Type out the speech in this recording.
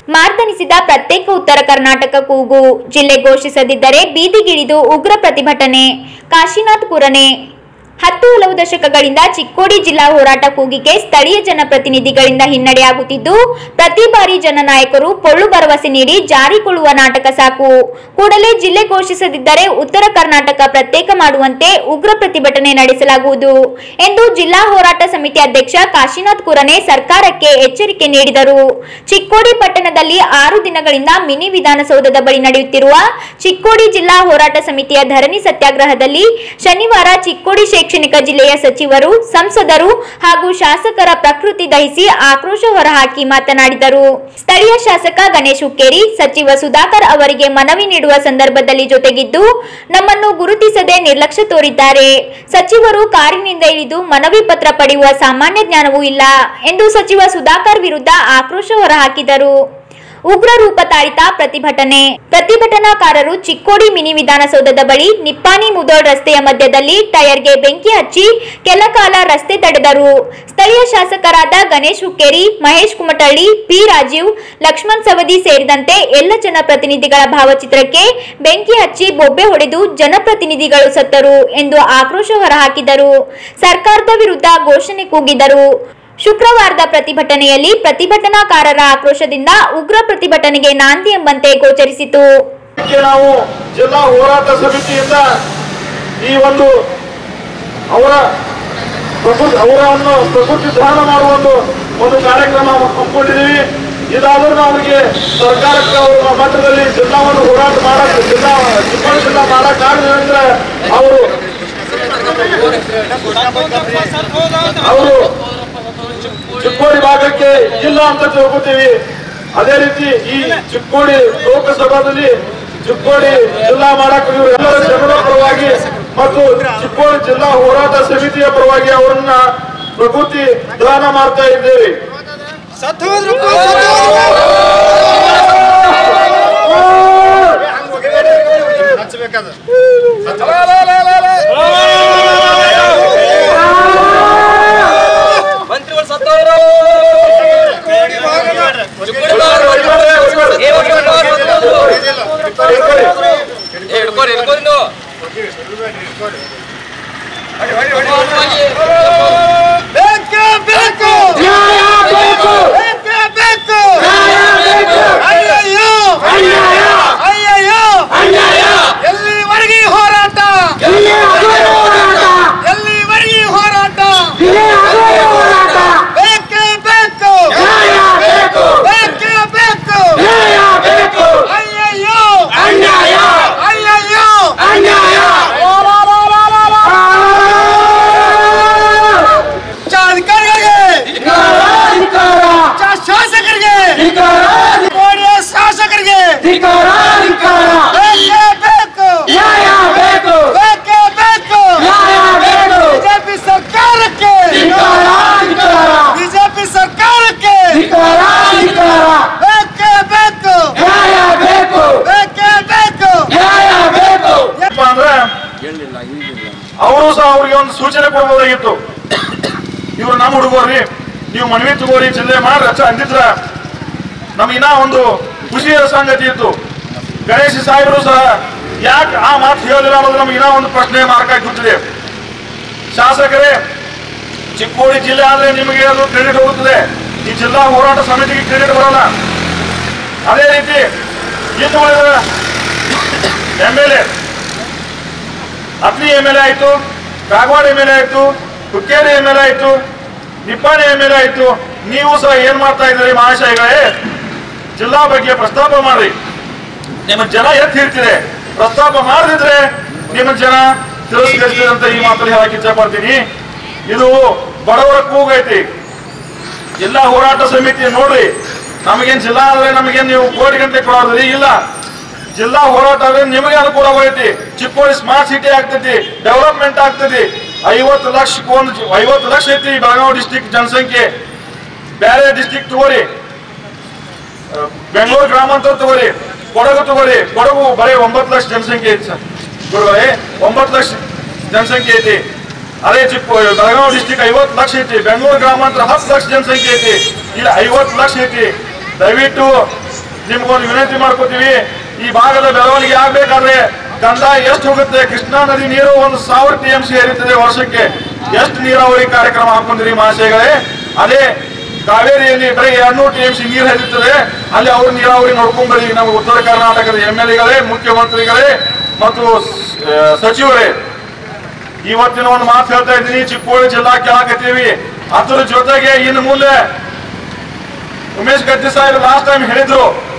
ಮಾರ್ದನಿಸಿದ ಪ್ರತ್ಯೇಕ ಉತ್ತರ ಕರ್ನಾಟಕ ಕೂಗು ಜಿಲ್ಲೆ ಘೋಷಿಸದಿದ್ದರೆ ಬೀದಿಗಿಳಿದು ಉಗ್ರ ಪ್ರತಿಭಟನೆ ಕಾಶಿನಾಥ್ ಕುರನೆ ಹತ್ತು ಹಲವು ದಶಕಗಳಿಂದ ಚಿಕ್ಕೋಡಿ ಜಿಲ್ಲಾ ಹೋರಾಟ ಕೂಗಿಗೆ ಸ್ಥಳೀಯ ಜನಪ್ರತಿನಿಧಿಗಳಿಂದ ಹಿನ್ನಡೆಯಾಗುತ್ತಿದ್ದು ಪ್ರತಿ ಬಾರಿ ಜನನಾಯಕರು ಪೊಳ್ಳು ಭರವಸೆ ನೀಡಿ ಜಾರಿಕೊಳ್ಳುವ ನಾಟಕ ಸಾಕು ಕೂಡಲೇ ಜಿಲ್ಲೆ ಘೋಷಿಸದಿದ್ದರೆ ಉತ್ತರ ಕರ್ನಾಟಕ ಪ್ರತ್ಯೇಕ ಮಾಡುವಂತೆ ಉಗ್ರ ಪ್ರತಿಭಟನೆ ನಡೆಸಲಾಗುವುದು ಎಂದು ಜಿಲ್ಲಾ ಹೋರಾಟ ಸಮಿತಿ ಅಧ್ಯಕ್ಷ ಕಾಶಿನಾಥ್ ಕುರನೆ ಸರ್ಕಾರಕ್ಕೆ ಎಚ್ಚರಿಕೆ ನೀಡಿದರು ಚಿಕ್ಕೋಡಿ ಪಟ್ಟಣದಲ್ಲಿ ಆರು ದಿನಗಳಿಂದ ಮಿನಿ ವಿಧಾನಸೌಧದ ಬಳಿ ನಡೆಯುತ್ತಿರುವ ಚಿಕ್ಕೋಡಿ ಜಿಲ್ಲಾ ಹೋರಾಟ ಸಮಿತಿಯ ಧರಣಿ ಸತ್ಯಾಗ್ರಹದಲ್ಲಿ ಶನಿವಾರ ಚಿಕ್ಕೋಡಿ ಶೈಕ್ಷಣಿಕ ಜಿಲ್ಲೆಯ ಸಚಿವರು ಸಂಸದರು ಹಾಗೂ ಶಾಸಕರ ಪ್ರಕೃತಿ ದಹಿಸಿ ಆಕ್ರೋಶ ಹೊರಹಾಕಿ ಮಾತನಾಡಿದರು ಸ್ಥಳೀಯ ಶಾಸಕ ಗಣೇಶ್ ಹುಕ್ಕೇರಿ ಸಚಿವ ಸುಧಾಕರ್ ಅವರಿಗೆ ಮನವಿ ನೀಡುವ ಸಂದರ್ಭದಲ್ಲಿ ಜೊತೆಗಿದ್ದು ನಮ್ಮನ್ನು ಗುರುತಿಸದೆ ನಿರ್ಲಕ್ಷ್ಯ ತೋರಿದ್ದಾರೆ ಸಚಿವರು ಕಾರಿನಿಂದ ಇಳಿದು ಮನವಿ ಪತ್ರ ಪಡೆಯುವ ಸಾಮಾನ್ಯ ಜ್ಞಾನವೂ ಇಲ್ಲ ಎಂದು ಸಚಿವ ಸುಧಾಕರ್ ವಿರುದ್ಧ ಆಕ್ರೋಶ ಹೊರಹಾಕಿದರು ಉಗ್ರ ರೂಪ ತಾಳಿತ ಪ್ರತಿಭಟನೆ ಪ್ರತಿಭಟನಾಕಾರರು ಚಿಕ್ಕೋಡಿ ಮಿನಿ ವಿಧಾನಸೌಧದ ಬಳಿ ನಿಪ್ಪಾಣಿ ಮುದೋಳ್ ರಸ್ತೆಯ ಮಧ್ಯದಲ್ಲಿ ಟೈರ್ಗೆ ಬೆಂಕಿ ಹಚ್ಚಿ ಕೆಲ ಕಾಲ ರಸ್ತೆ ತಡೆದರು ಸ್ಥಳೀಯ ಶಾಸಕರಾದ ಗಣೇಶ್ ಹುಕ್ಕೇರಿ ಮಹೇಶ್ ಕುಮಟಳ್ಳಿ ಪಿ ರಾಜೀವ್ ಲಕ್ಷ್ಮಣ್ ಸವದಿ ಸೇರಿದಂತೆ ಎಲ್ಲ ಜನಪ್ರತಿನಿಧಿಗಳ ಭಾವಚಿತ್ರಕ್ಕೆ ಬೆಂಕಿ ಹಚ್ಚಿ ಬೊಬ್ಬೆ ಹೊಡೆದು ಜನಪ್ರತಿನಿಧಿಗಳು ಸತ್ತರು ಎಂದು ಆಕ್ರೋಶ ಹೊರಹಾಕಿದರು ಸರ್ಕಾರದ ವಿರುದ್ಧ ಘೋಷಣೆ ಕೂಗಿದರು ಶುಕ್ರವಾರದ ಪ್ರತಿಭಟನೆಯಲ್ಲಿ ಪ್ರತಿಭಟನಾಕಾರರ ಆಕ್ರೋಶದಿಂದ ಉಗ್ರ ಪ್ರತಿಭಟನೆಗೆ ನಾಂದಿ ಎಂಬಂತೆ ಗೋಚರಿಸಿತು ಇದಕ್ಕೆ ನಾವು ಜಿಲ್ಲಾ ಹೋರಾಟ ಸಮಿತಿಯಿಂದ ಈ ಒಂದು ಅವರ ಪ್ರಕೃತಿ ಅವರನ್ನು ಪ್ರಕೃತಿ ದಾನ ಮಾಡುವ ಒಂದು ಒಂದು ಕಾರ್ಯಕ್ರಮ ಹಮ್ಮಿಕೊಂಡಿದ್ದೀವಿ ಇದಾದರೂ ಅವರಿಗೆ ಸರ್ಕಾರಕ್ಕೆ ಅವರ ಮಟ್ಟದಲ್ಲಿ ಜಿಲ್ಲಾವನ್ನು ಹೋರಾಟ ಮಾಡಕ್ ಜಿಲ್ಲಾ ಚಿಕ್ಕೋಡಿ ಜಿಲ್ಲಾ ಮಾಡಕ್ಕಾಗಲಿಲ್ಲ ಅಂದ್ರೆ ಅವರು ಅವರು ಚಿಕ್ಕೋಡಿ ಭಾಗಕ್ಕೆ ಇಲ್ಲ ಅಂತ ತಿಳ್ಕೊತೀವಿ ಅದೇ ರೀತಿ ಈ ಚಿಕ್ಕೋಡಿ ಲೋಕಸಭಾದಲ್ಲಿ ಚಿಕ್ಕೋಡಿ ಜಿಲ್ಲಾ ಮಾಡಕ್ಕೆ ಇವರೆಲ್ಲರ ಜನರ ಪರವಾಗಿ ಮತ್ತು ಚಿಕ್ಕೋಡಿ ಜಿಲ್ಲಾ ಹೋರಾಟ ಸಮಿತಿಯ ಪರವಾಗಿ ಅವರನ್ನ ಪ್ರಕೃತಿ ದಾನ ಮಾಡ್ತಾ ಇದ್ದೇವೆ ಮಂತ್ರಿಗಳು ಸತ್ತವರು ಹಿಡ್ಕೋರಿ ಹಿಡ್ಕೋರಿ ನೀವು ಬೇಕು ಬೇಕು ನ್ಯಾಯ ಬೇಕು ಬೇಕು ಬೇಕು ನ್ಯಾಯ ಬೇಕು ಅಯ್ಯಯ್ಯೋ ಅನ್ಯಾಯ ಅಯ್ಯಯ್ಯೋ ಅನ್ಯಾಯ ಎಲ್ಲಿವರೆಗೆ ಹೋರಾಟ ಹೋರಾಟ ಎಲ್ಲಿವರೆಗೆ ಹೋರಾಟ ಹೋರಾಟ ಬೇಕು ಬೇಕು ನ್ಯಾಯ ಬೇಕು ಬೇಕು ಬೇಕು ನ್ಯಾಯ ಬೇಕು ಅಯ್ಯಯ್ಯೋ ಅನ್ಯಾಯ ಅಯ್ಯಯ್ಯೋ ಅನ್ಯಾಯ ಅಧಿಕಾರಿಗಳಿಗೆ ಶಾಸಕರಿಗೆ ಕೋಡಿಯ ಶಾಸಕರಿಗೆ ಬೇಕೇ ಬೇಕು ಬೇಕೇ ಬೇಕು ಬಿಜೆಪಿ ಸರ್ಕಾರಕ್ಕೆ ಬಿಜೆಪಿ ಸರ್ಕಾರಕ್ಕೆ ಬೇಕೇ ಬೇಕು ಬೇಕೇ ಬೇಕು ಏನಪ್ಪಾ ಅಂದ್ರೆ ಅವರು ಸಹ ಅವ್ರಿಗೆ ಒಂದು ಸೂಚನೆ ಕೊಡ್ಬೋದಾಗಿತ್ತು ಇವ್ರು ನಮ್ಮ ಹುಡುಗರ್ರಿ ನೀವು ಮನವಿ ತಗೋರಿ ಜಿಲ್ಲೆ ಮಾಡಿ ರಚ ಅಂದಿದ್ರ ನಮ್ಗೆ ಇನ್ನ ಒಂದು ಖುಷಿಯ ಸಂಗತಿ ಇತ್ತು ಗಣೇಶ ಸಾಹೇಬರು ಸಹ ಯಾಕೆ ಆ ಮಾತು ಹೇಳಿಲ್ಲ ಅನ್ನೋದು ನಮ್ಗೆ ಇನ್ನ ಒಂದು ಪ್ರಶ್ನೆ ಮಾರ್ಕ್ ಆಗಿ ಕೂತಿದೆ ಶಾಸಕರೇ ಚಿಕ್ಕೋಡಿ ಜಿಲ್ಲೆ ಆದ್ರೆ ನಿಮಗೆ ಅದು ಕ್ರೆಡಿಟ್ ಹೋಗುತ್ತದೆ ಈ ಜಿಲ್ಲಾ ಹೋರಾಟ ಸಮಿತಿಗೆ ಕ್ರೆಡಿಟ್ ಬರೋಲ್ಲ ಅದೇ ರೀತಿ ಇನ್ನು ಉಳಿದ M L A Athani M L A ಆಯ್ತು ಕಾಗವಾಡ ಎಮ್ ಎಲ್ ಎ ಆಯ್ತು ಹುಕ್ಕೇರಿ ಎಮ್ ಎಲ್ ಎ ಆಯ್ತು ನಿಪ್ಪಾಣಿ ಎಮ್ ಎಲ್ ಎ ಆಯ್ತು ನೀವು ಸಹ ಏನ್ ಮಾಡ್ತಾ ಇದ್ದೀರಿ ಮಹಾಶಯಗಳೇ ಜಿಲ್ಲಾ ಬಗ್ಗೆ ಪ್ರಸ್ತಾಪ ಮಾಡ್ರಿ ನಿಮ್ಮ ಜನ ಎತ್ತಿ ಹಿಡ್ತಿದೆ ಪ್ರಸ್ತಾಪ ಮಾಡದಿದ್ರೆ ನಿಮ್ಮ ಜನ ತಿರಸ್ಕರಿಸಿದೆ ಅಂತ ಈ ಮಾತಲ್ಲಿ ಹೇಳಕ್ ಇಚ್ಛೆ ಪಡ್ತೀನಿ ಇದು ಬಡವರ ಕೂಗೈತಿ ಜಿಲ್ಲಾ ಹೋರಾಟ ಸಮಿತಿ ನೋಡ್ರಿ ನಮಗೇನ್ ಜಿಲ್ಲಾ ಅಂದ್ರೆ ನಮಗೇನ್ ನೀವು ಕೋಟಿ ಗಂಟೆ ಕೊಡೋದ್ರಿ ಇಲ್ಲ ಜಿಲ್ಲಾ ಹೋರಾಟ ಅಂದ್ರೆ ನಿಮಗೆ ಅನುಕೂಲವಾಗೈತಿ ಚಿಕ್ಕೋಡಿ ಸ್ಮಾರ್ಟ್ ಸಿಟಿ ಆಗ್ತೈತಿ ಡೆವಲಪ್ಮೆಂಟ್ ಆಗ್ತೈತಿ ಐವತ್ತು ಲಕ್ಷ ಒಂದು ಐವತ್ತು ಲಕ್ಷ ಐತಿ ಬೆಳಗಾವಿ ಡಿಸ್ಟಿಕ್ ಜನಸಂಖ್ಯೆ ಬೇರೆ ಡಿಸ್ಟಿಕ್ ತಗೋರಿ ಬೆಂಗಳೂರು ಗ್ರಾಮಾಂತರ ತಗೋರಿ ಕೊಡಗು ತಗೋರಿ ಕೊಡಗು ಬರೀ ಒಂಬತ್ತು ಲಕ್ಷ ಜನಸಂಖ್ಯೆ ಐತಿ ಸರ್ ಗುರುಗಳೇ ಒಂಬತ್ತು ಲಕ್ಷ ಜನಸಂಖ್ಯೆ ಐತಿ ಅದೇ ಚಿಕ್ಕ ಬೆಳಗಾವಿ ಡಿಸ್ಟಿಕ್ ಐವತ್ತು ಲಕ್ಷ ಐತಿ ಬೆಂಗಳೂರು ಗ್ರಾಮಾಂತರ ಹತ್ತು ಲಕ್ಷ ಜನಸಂಖ್ಯೆ ಐತಿ ಇಲ್ಲಿ ಐವತ್ತು ಲಕ್ಷ ಐತಿ ದಯವಿಟ್ಟು ನಿಮ್ಗೊಂದು ವಿನಂತಿ ಮಾಡ್ಕೋತೀವಿ ಈ ಭಾಗದ ಬೆಳವಣಿಗೆ ಆಗ್ಬೇಕಾದ್ರೆ ಕಂದಾಯ ಎಷ್ಟು ಹೋಗುತ್ತೆ ಕೃಷ್ಣಾ ನದಿ ನೀರು ಒಂದು ಸಾವಿರ ಟಿ ಎಂ ಸಿ ಹರಿಯುತ್ತದೆ ವರ್ಷಕ್ಕೆ ಎಷ್ಟು ನೀರಾವರಿ ಕಾರ್ಯಕ್ರಮ ಹಾಕೊಂಡಿರಿ ಮಹಾಶಯಗಳೇ ಅದೇ ಕಾವೇರಿಯಲ್ಲಿ ಬರೀ ಎರಡ್ನೂರು ಟಿ ಎಂ ಸಿ ನೀರು ಹರಿಯುತ್ತದೆ ಅಲ್ಲಿ ಅವ್ರ ನೀರಾವರಿ ನೋಡ್ಕೊಂಡ್ಬರಿ ನಮ್ಮ ಉತ್ತರ ಕರ್ನಾಟಕದ ಎಂ ಎಲ್ ಎಗಳೇ ಮುಖ್ಯಮಂತ್ರಿಗಳೇ ಮತ್ತು ಆ, ಸಚಿವರೇ ಇವತ್ತಿನ ಒಂದು ಮಾತು ಹೇಳ್ತಾ ಇದ್ದೀನಿ ಚಿಕ್ಕೋಡಿ ಜಿಲ್ಲಾ ಕೇಳಾಕತ್ತೀವಿ ಅದ್ರ ಜೊತೆಗೆ ಇನ್ನು ಮುಂದೆ ಉಮೇಶ್ ಗದ್ದಿ ಸಾಹೇಬ್ ಲಾಸ್ಟ್ ಟೈಮ್ ಹೇಳಿದ್ರು